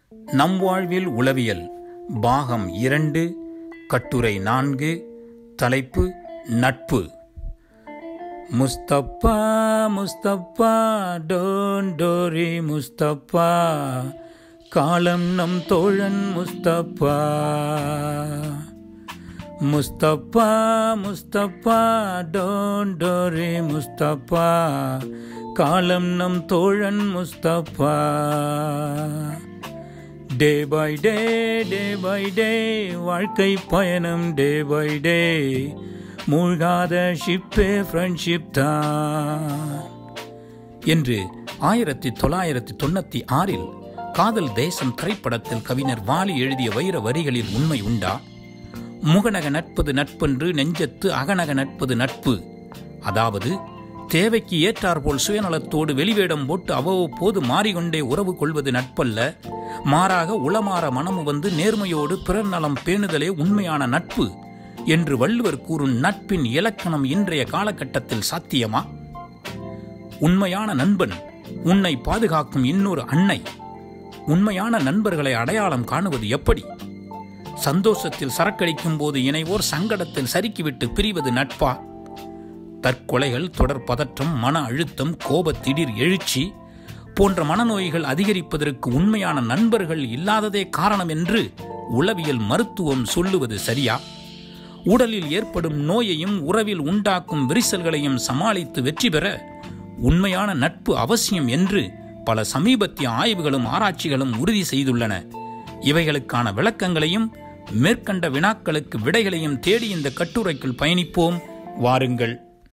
நம் வாழ்வில் உளவியல் பாகம் இரண்டு கட்டுரை நான்கு தலைப்பு நட்பு முஸ்தப்பா முஸ்தப்பா டோன் டோரி முஸ்தப்பா காலம் நம் தோழன் முஸ்தப்பா முஸ்தப்பா முஸ்தப்பா டோன் டோரி முஸ்தப்பா காலம் நம் தோழன் Mustafa day by day day by day வாழ்க்கை பயணம் டே பை டே மூழ்காத ஷிப்பே ஃப்ரெண்ட்ஷிப் தான் என்று ஆயிரத்தி தொள்ளாயிரத்தி தொண்ணூத்தி ஆறில் காதல் தேசம் திரைப்படத்தில் கவிஞர் வாலி எழுதிய வைர வரிகளில் உண்மை உண்டா முகநக நட்பது நட்பென்று நெஞ்சத்து அகநக நட்பது நட்பு அதாவது தேவைக்கு ஏற்றாற்போல் சுயநலத்தோடு வெளிவேடம் போட்டு அவ்வப்போது மாறிக்கொண்டே உறவு கொள்வது நட்பல்ல மாறாக உளமாற மனமு வந்து நேர்மையோடு பிறர் நலம் பேணுதலே உண்மையான நட்பு என்று வள்ளுவர் கூறும் நட்பின் இலக்கணம் இன்றைய காலகட்டத்தில் சாத்தியமா உண்மையான நண்பன் உன்னை பாதுகாக்கும் இன்னொரு அன்னை உண்மையான நண்பர்களை அடையாளம் காணுவது எப்படி சந்தோஷத்தில் சரக்கடிக்கும் போது இணைவோர் சங்கடத்தில் சறுக்கிவிட்டு பிரிவது நட்பா தற்கொலைகள் தொடர் பதற்றம் மன அழுத்தம் கோப திடீர் எழுச்சி போன்ற மனநோய்கள் அதிகரிப்பதற்கு உண்மையான நண்பர்கள் இல்லாததே காரணம் என்று உளவியல் மருத்துவம் சொல்லுவது சரியா உடலில் ஏற்படும் நோயையும் உறவில் உண்டாக்கும் விரிசல்களையும் சமாளித்து வெற்றி பெற உண்மையான நட்பு அவசியம் என்று பல சமீபத்திய ஆய்வுகளும் ஆராய்ச்சிகளும் உறுதி செய்துள்ளன இவைகளுக்கான விளக்கங்களையும் மேற்கண்ட வினாக்களுக்கு விடைகளையும் தேடி இந்த கட்டுரைக்குள் பயணிப்போம் வாருங்கள்